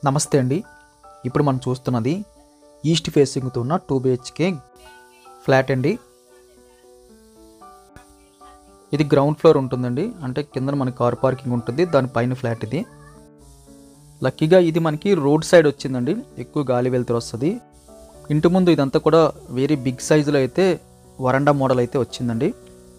నమస్తే అండి ఇప్పుడు మనం చూస్తున్నది ఈస్ట్ ఫేసింగ్తో ఉన్న టూ బిహెచ్కే ఫ్లాట్ అండి ఇది గ్రౌండ్ ఫ్లోర్ ఉంటుందండి అంటే కింద మనకి కార్ పార్కింగ్ ఉంటుంది దానిపైన ఫ్లాట్ ఇది లక్కీగా ఇది మనకి రోడ్ సైడ్ వచ్చిందండి ఎక్కువ గాలి వెళ్తురు వస్తుంది ఇంటి ముందు ఇదంతా కూడా వెరీ బిగ్ సైజులో అయితే వరండా మోడల్ అయితే వచ్చిందండి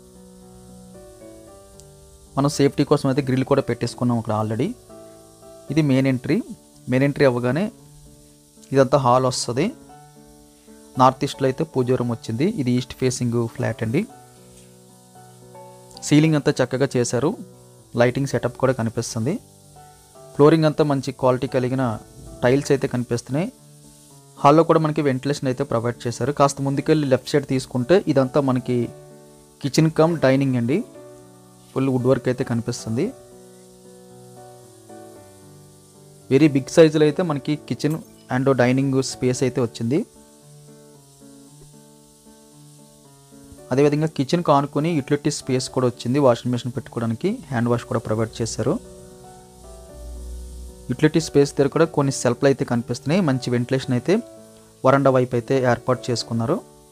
మనం సేఫ్టీ కోసం అయితే గ్రిల్ కూడా పెట్టేసుకున్నాం అక్కడ ఆల్రెడీ ఇది మెయిన్ ఎంట్రీ మెయిన్ ఎంట్రీ అవ్వగానే ఇదంతా హాల్ వస్తుంది నార్త్ ఈస్ట్లో అయితే పూజ రూమ్ వచ్చింది ఇది ఈస్ట్ ఫేసింగ్ ఫ్లాట్ అండి సీలింగ్ అంతా చక్కగా చేశారు లైటింగ్ సెటప్ కూడా కనిపిస్తుంది ఫ్లోరింగ్ అంతా మంచి క్వాలిటీ కలిగిన టైల్స్ అయితే కనిపిస్తున్నాయి హాల్లో కూడా మనకి వెంటిలేషన్ అయితే ప్రొవైడ్ చేశారు కాస్త ముందుకెళ్ళి లెఫ్ట్ సైడ్ తీసుకుంటే ఇదంతా మనకి కిచెన్ కమ్ డైనింగ్ అండి ఫుల్ వుడ్ వర్క్ అయితే కనిపిస్తుంది వెరీ బిగ్ సైజులో అయితే మనకి కిచెన్ అండ్ డైనింగ్ స్పేస్ అయితే వచ్చింది అదేవిధంగా కిచెన్ కానుకొని యూటిలిటీ స్పేస్ కూడా వచ్చింది వాషింగ్ మెషిన్ పెట్టుకోవడానికి హ్యాండ్ వాష్ కూడా ప్రొవైడ్ చేశారు యూటిలిటీ స్పేస్ దగ్గర కూడా కొన్ని సెల్ఫ్లు అయితే కనిపిస్తున్నాయి మంచి వెంటిలేషన్ అయితే వరండా వైపు అయితే ఏర్పాటు చేసుకున్నారు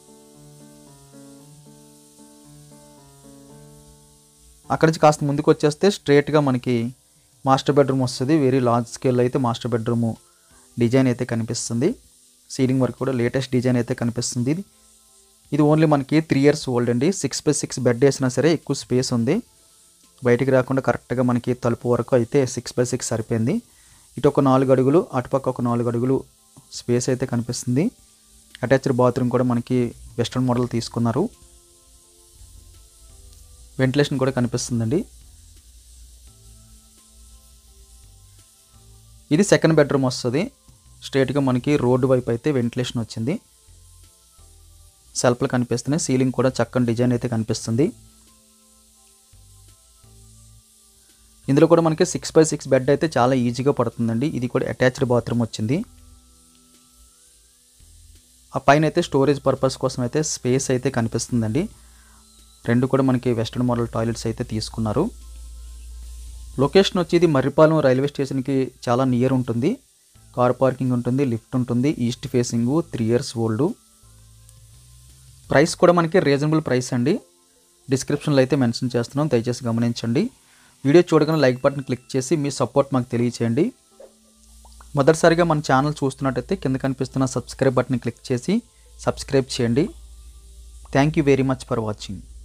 అక్కడి నుంచి కాస్త ముందుకు వచ్చేస్తే స్ట్రేట్గా మనకి మాస్టర్ బెడ్రూమ్ వస్తుంది వెరీ లార్జ్ స్కేల్ అయితే మాస్టర్ బెడ్రూమ్ డిజైన్ అయితే కనిపిస్తుంది సీలింగ్ వర్క్ కూడా లేటెస్ట్ డిజైన్ అయితే కనిపిస్తుంది ఇది ఇది ఓన్లీ మనకి త్రీ ఇయర్స్ ఓల్డ్ అండి సిక్స్ బై సిక్స్ బెడ్ వేసినా సరే ఎక్కువ స్పేస్ ఉంది బయటికి రాకుండా కరెక్ట్గా మనకి తలుపు వరకు అయితే సిక్స్ బై సిక్స్ సరిపోయింది ఇటు ఒక నాలుగు అడుగులు అటుపక్క ఒక నాలుగు అడుగులు స్పేస్ అయితే కనిపిస్తుంది అటాచ్డ్ బాత్రూమ్ కూడా మనకి వెస్ట్రన్ మోడల్ తీసుకున్నారు వెంటిలేషన్ కూడా కనిపిస్తుందండి ఇది సెకండ్ బెడ్రూమ్ వస్తుంది స్ట్రేట్గా మనకి రోడ్డు వైపు అయితే వెంటిలేషన్ వచ్చింది సెల్ఫ్లు కనిపిస్తున్నాయి సీలింగ్ కూడా చక్కని డిజైన్ అయితే కనిపిస్తుంది ఇందులో కూడా మనకి సిక్స్ బై సిక్స్ బెడ్ అయితే చాలా ఈజీగా పడుతుందండి ఇది కూడా అటాచ్డ్ బాత్రూమ్ వచ్చింది ఆ పైన అయితే స్టోరేజ్ పర్పస్ కోసం అయితే స్పేస్ అయితే కనిపిస్తుందండి రెండు కూడా మనకి వెస్ట్రన్ మోడల్ టాయిలెట్స్ అయితే తీసుకున్నారు లొకేషన్ వచ్చి ఇది మర్రిపాలెం రైల్వే స్టేషన్కి చాలా నియర్ ఉంటుంది కార్ పార్కింగ్ ఉంటుంది లిఫ్ట్ ఉంటుంది east facing three years old price కూడా మనకి రీజనబుల్ ప్రైస్ అండి డిస్క్రిప్షన్లో అయితే మెన్షన్ చేస్తున్నాం దయచేసి గమనించండి వీడియో చూడగానే లైక్ బటన్ క్లిక్ చేసి మీ సపోర్ట్ మాకు తెలియచేయండి మొదటిసారిగా మన ఛానల్ చూస్తున్నట్టయితే కింద కనిపిస్తున్న సబ్స్క్రైబ్ బటన్ క్లిక్ చేసి సబ్స్క్రైబ్ చేయండి thank you very much for watching